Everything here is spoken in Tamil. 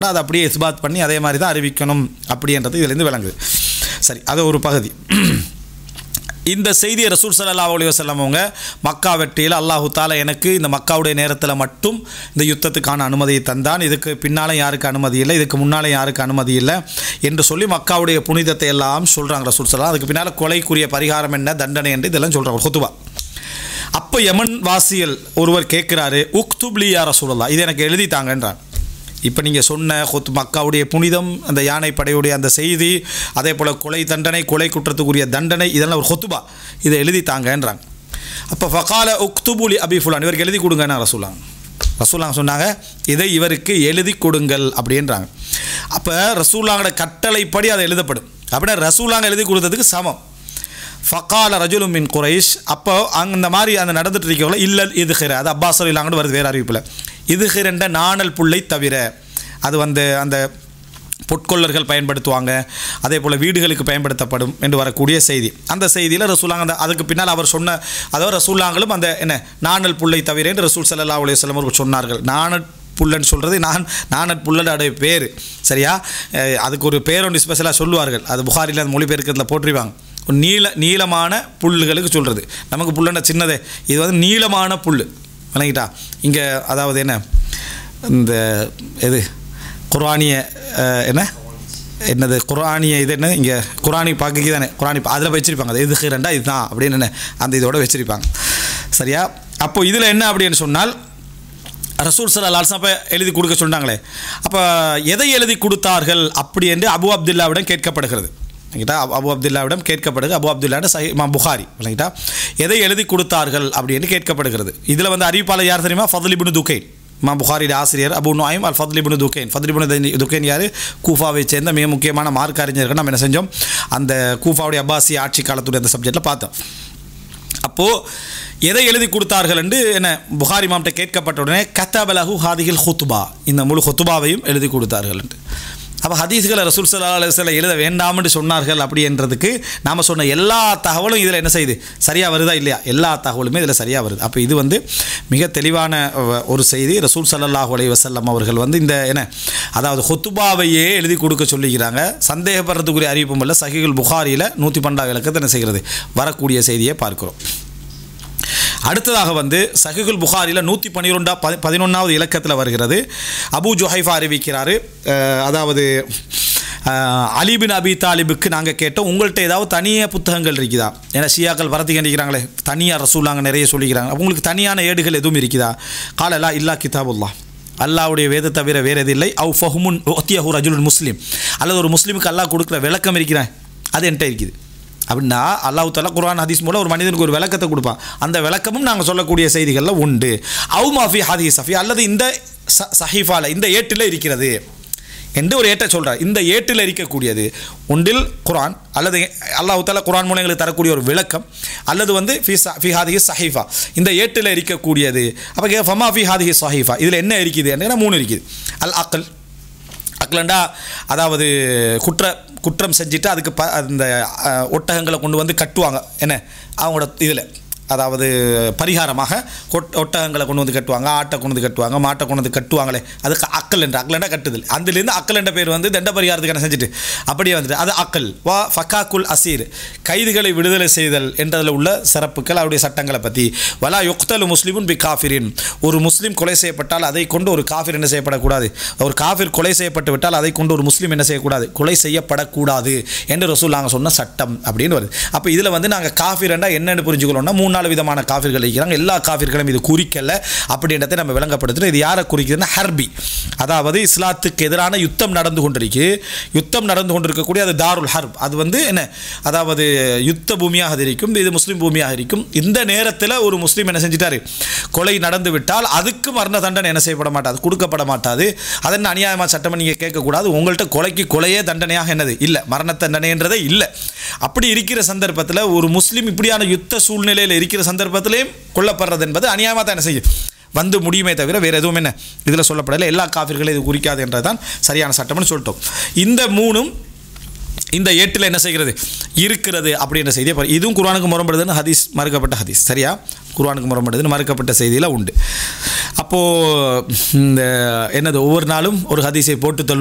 அதை அப்படியே இஸ்பாத் பண்ணி அதே மாதிரி தான் அறிவிக்கணும் அப்படின்றது இதுலேருந்து விளங்குது சரி அது ஒரு பகுதி இந்த செய்தியை ரசூல் ஸல்லல்லாஹு அலைஹி வஸல்லம் அவங்க மக்கா வெற்றியில் அல்லாஹு தாலா எனக்கு இந்த மக்காவுடைய நேரத்தில் மட்டும் இந்த யுத்தத்துக்கான அனுமதியை தந்தான் இதுக்கு பின்னாலே யாருக்கு அனுமதி இல்லை இதுக்கு முன்னாலே யாருக்கு அனுமதி இல்லை என்று சொல்லி மக்காவுடைய புனிதத்தை எல்லாம் சொல்கிறாங்க ரசூல் ஸல்லல்லாஹு அதுக்கு பின்னால் கொலைக்குரிய பரிகாரம் என்ன தண்டனை என்று இதெல்லாம் சொல்கிறாங்க ஹுத்துபா அப்போ யமன் வாசியல் ஒருவர் கேட்குறாரு உக்துப்லி யா ரசூலல்லா இது எனக்கு எழுதித்தாங்கன்றான் இப்போ நீங்கள் சொன்ன ஹுத் மக்காவுடைய புனிதம் அந்த யானை படையுடைய அந்த செய்தி அதே போல் கொலை தண்டனை கொலை குற்றத்துக்குரிய தண்டனை இதெல்லாம் ஒரு ஹொத்துபா இதை எழுதித்தாங்கன்றாங்க அப்போ ஃபகால உக்துபுலி அபி ஃபுலான் இவருக்கு எழுதி கொடுங்கன்னு ரசூலாங்க ரசூலாங்க சொன்னாங்க இதை இவருக்கு எழுதி கொடுங்கள் அப்படின்றாங்க அப்போ ரசூலாங்கோட கட்டளைப்படி அது எழுதப்படும் அப்படின்னா ரசூலாங்க எழுதி கொடுத்ததுக்கு சமம் ஃபகால ரஜுலும் மின் குரைஷ் அப்போ அங்க இந்த மாதிரி அந்த நடந்துட்டு இருக்கவங்கள இல்லல் இது ஹிர அது அப்பாஸ் இல்லாங்கன்னு வருது வேறு அறிவிப்பில் இது ஹிரண்ட நாணல் புல்லை தவிர அது வந்து அந்த பொற்கொள்ளர்கள் பயன்படுத்துவாங்க அதே போல் வீடுகளுக்கு பயன்படுத்தப்படும் என்று வரக்கூடிய செய்தி அந்த செய்தியில் ரசூலாங்க அந்த அதுக்கு பின்னால் அவர் சொன்ன அதாவது ரசூலாங்களும் அந்த என்ன நாணல் புல்லை தவிர என்று ரசூல் சல்லா அலைஹி வஸல்லம் அவர்கள் சொன்னார்கள் நாணல் புல்லன்னு சொல்கிறது நான் நானட் புல்லனுடைய பேர் சரியா அஹ் அதுக்கு ஒரு பேர் ஒன்று ஸ்பெஷலாக சொல்லுவார்கள் அது புகாரில் அந்த மொழிபெயர்க்கிறதுல போட்டிருவாங்க ஒரு நீள நீளமான புல்லுகளுக்கு சொல்கிறது நமக்கு புல்லுன்னா சின்னதே இது வந்து நீளமான புல் விளங்கிட்டா இங்கே அதாவது என்ன இந்த இது குர்ஆனிய அஹ், என்ன என்னது குர்ஆனிய இது என்ன இங்கே குரானி பார்க்க தானே குரானி அதில் வச்சிருப்பாங்க அது இது ரெண்டா இதுதான் அப்படின்னு என்ன அந்த இதோட வச்சிருப்பாங்க சரியா அப்போ இதில் என்ன அப்படின்னு சொன்னால் ரசூல் சல்லா அல்சம் அப்போ எழுதி கொடுக்க சொன்னாங்களே அப்போ எதை எழுதி கொடுத்தார்கள் அப்படி என்று அபு அப்துல்லாவிடம் கேட்கப்படுகிறது விளங்கிட்டா அபு- அபு அப்துல்லாவிடம் கேட்கப்படுது அபு அப்துல்லாவிடம் சஹி இமாம் புகாரி விளங்கிட்டா எதை எழுதி கொடுத்தார்கள் அப்படி என்று கேட்கப்படுகிறது இதில் வந்து அறிவிப்பாளர் யார் தெரியுமா ஃபதுலிபுனு துகைன் இமாம் புகாரிയുടെ ஆசிரியர் அபு நுஆயிம் அல் ஃபதுலிபுனு துகைன் ஃபதுலிபுனு துகைன் யார் கூஃபாவை சேர்ந்த மிக முக்கியமான மார்க் அறிஞர்கள் நம்ம என்ன செஞ்சோம் அந்த கூஃபாவுடைய அப்பாசி ஆட்சி காலத்துடைய அந்த சப்ஜெக்டில் பார்த்தோம் அப்போது எதை எழுதி கொடுத்தார்கள் என்று என்ன புகாரி மாம்கிட்ட கேட்கப்பட்ட உடனே கத்தபலஹு ஹாதிகில் ஹுத்துபா இந்த முழு ஹுத்துபாவையும் எழுதி கொடுத்தார்கள் என்று அப்போ ஹதீஸ்களை ரசூல் சல்லா அலுவலம் எழுத வேண்டாம்னு சொன்னார்கள் அப்படின்றதுக்கு நாம் சொன்ன எல்லா தகவலும் இதில் என்ன செய்யுது சரியாக வருதா இல்லையா எல்லா தகவலுமே இதில் சரியாக வருது அப்போ இது வந்து மிக தெளிவான அஹ், ஒரு செய்தி ரசூல் சல்லல்லாஹு அலைஹி வஸல்லம் அவர்கள் வந்து இந்த என்ன அதாவது ஹொத்துபாவையே எழுதி கொடுக்க சொல்லிக்கிறாங்க சந்தேகப்படுறதுக்குரிய அறிவிப்பும் இல்லை சஹிகுல் புகாரியில் நூற்றி பன்னெண்டாவது இலக்கத்தை என்ன செய்கிறது வரக்கூடிய செய்தியை பார்க்கிறோம் அடுத்ததாக வந்து சஹிகுல் புகாரியில் நூற்றி பன்னிரெண்டா பதி பதினொன்றாவது இலக்கத்தில் வருகிறது அபு ஜுஹைஃபா அறிவிக்கிறாரு அஹ், அதாவது அஹ், அலி பின் அபி தாலிபுக்கு நாங்கள் கேட்டோம் உங்கள்கிட்ட ஏதாவது தனியாக புத்தகங்கள் இருக்குதா ஏன்னா ஷியாக்கள் வரத்தி கண்டிக்கிறாங்களே தனியாக ரசூலாங்க நிறைய சொல்லிக்கிறாங்க அப்ப உங்களுக்கு தனியான ஏடுகள் எதுவும் இருக்குதா காலலா இல்லா கிதாபுல்லா அல்லாவுடைய வேத தவிர வேறு எது இல்லை அவு ஃபஹுமுன் ஒத்தியஹு ரஜுலுன் முஸ்லீம் அல்லது ஒரு முஸ்லீமுக்கு அல்லாஹ் கொடுக்குற விளக்கம் இருக்கிறேன் அது என்கிட்ட இருக்குது அப்படின்னா அல்லாஹ் தாலா குர்ஆன் ஹதீஸ் மூலம் ஒரு மனிதனுக்கு ஒரு விளக்கத்தை கொடுப்பான் அந்த விளக்கமும் நாங்கள் சொல்லக்கூடிய செய்திகளில் உண்டு அவு மாஃபி ஹதீஸ் சஃபி அல்லது இந்த ச சஹீஃபால இந்த ஏட்டில் இருக்கிறது என்று ஒரு ஏட்டை சொல்கிறார் இந்த ஏட்டில் இருக்கக்கூடியது ஒன்றில் குர்ஆன் அல்லது அல்லாஹ் தாலா குர்ஆன் மூலம் எங்களுக்கு தரக்கூடிய ஒரு விளக்கம் அல்லது வந்து ஃபி ச ஃபி ஹாதிஹி சஹீஃபா இந்த ஏட்டில் இருக்கக்கூடியது அப்போ கே ஃபமா ஃபி ஹாதிஹி சஹீஃபா இதில் என்ன இருக்குது என்ன மூணு இருக்குது அல் அக்கல் அக்லண்டா அதாவது குற்ற குற்றம் செஞ்சுட்டு அதுக்கு ப அந்த அஹ், ஒட்டகங்களை கொண்டு வந்து கட்டுவாங்க என்ன அவங்களோட இதில் அதாவது பரிகாரமாக ஒட் ஒட்டகங்களை கொண்டு வந்து கட்டுவாங்க ஆட்டை கொண்டு வந்து கட்டுவாங்க மாட்டை கொண்டு வந்து கட்டுவாங்களே அதுக்கு அக்கல் என்ற அக்கலண்டா கட்டுதல் அதுலேருந்து அக்கல் என்ற பேர் வந்து தண்ட பரிகாரத்துக்கு என்ன செஞ்சுட்டு அப்படியே வந்துட்டு அது அக்கல் வா ஃபக்காக்குல் அசீர் கைதிகளை விடுதலை செய்தல் என்றதில் உள்ள சிறப்புகள் அவருடைய சட்டங்களை பற்றி வலா யுக்தலு முஸ்லிமுன் பி காஃபிரின் ஒரு முஸ்லீம் கொலை செய்யப்பட்டால் அதை கொண்டு ஒரு காஃபிர் என்ன செய்யப்படக்கூடாது ஒரு காஃபிர் கொலை செய்யப்பட்டு விட்டால் அதை கொண்டு ஒரு முஸ்லீம் என்ன செய்யக்கூடாது கொலை செய்யப்படக்கூடாது என்று ரசூல் நாங்கள் சொன்ன சட்டம் அப்படின்னு வருது அப்போ இதில் வந்து நாங்கள் காஃபிரண்டா என்னென்னு புரிஞ்சுக்கணும்னா மூணு நாலு விதமான காஃபிர்கள் இருக்கிறாங்க எல்லா காஃபிர்களும் இது குறிக்கல அப்படின்றத நம்ம விளங்கப்படுத்துகிறோம் இது யாரை குறிக்குதுன்னா ஹர்பி அதாவது இஸ்லாத்துக்கு எதிரான யுத்தம் நடந்து கொண்டிருக்கு யுத்தம் நடந்து கொண்டிருக்கக்கூடிய அது தாருல் ஹர்ப் அது வந்து என்ன அதாவது யுத்த பூமியாக அது இருக்கும் இது முஸ்லீம் பூமியாக இருக்கும் இந்த நேரத்தில் ஒரு முஸ்லீம் என்ன செஞ்சிட்டாரு கொலை நடந்து விட்டால் அதுக்கு மரண தண்டனை என்ன செய்யப்பட மாட்டாது கொடுக்கப்பட மாட்டாது அது என்ன அநியாயமாக சட்டம் நீங்கள் கேட்கக்கூடாது உங்கள்கிட்ட கொலைக்கு கொலையே தண்டனையாக என்னது இல்லை மரண தண்டனைன்றதே இல்லை அப்படி இருக்கிற சந்தர்ப்பத்தில் ஒரு முஸ்லீம் இப்படியான யுத்த சூழ்நிலையில் இருக்கிற சந்தர்ப்பத்திலையும் கொல்லப்படுறது என்பது அநியாயமாக தான் என்ன செய்யும் வந்து முடியுமே தவிர வேறு எதுவும் என்ன இதில் சொல்லப்படலை எல்லா காஃபிர்களும் இது குறிக்காது என்றதான் சரியான சட்டம்னு சொல்லிட்டோம் இந்த மூணும் இந்த ஏட்டில் என்ன செய்கிறது இருக்கிறது அப்படின்ற செய்தியை பாரு. இதுவும் குர்ஆனுக்கு முரண்படுதுன்னு ஹதீஸ் மறுக்கப்பட்ட ஹதீஸ் சரியா குர்ஆனுக்கு முரண்படுதுன்னு மறுக்கப்பட்ட செய்தியில் உண்டு அப்போது இந்த என்னது ஒவ்வொரு நாளும் ஒரு ஹதீஸை போட்டு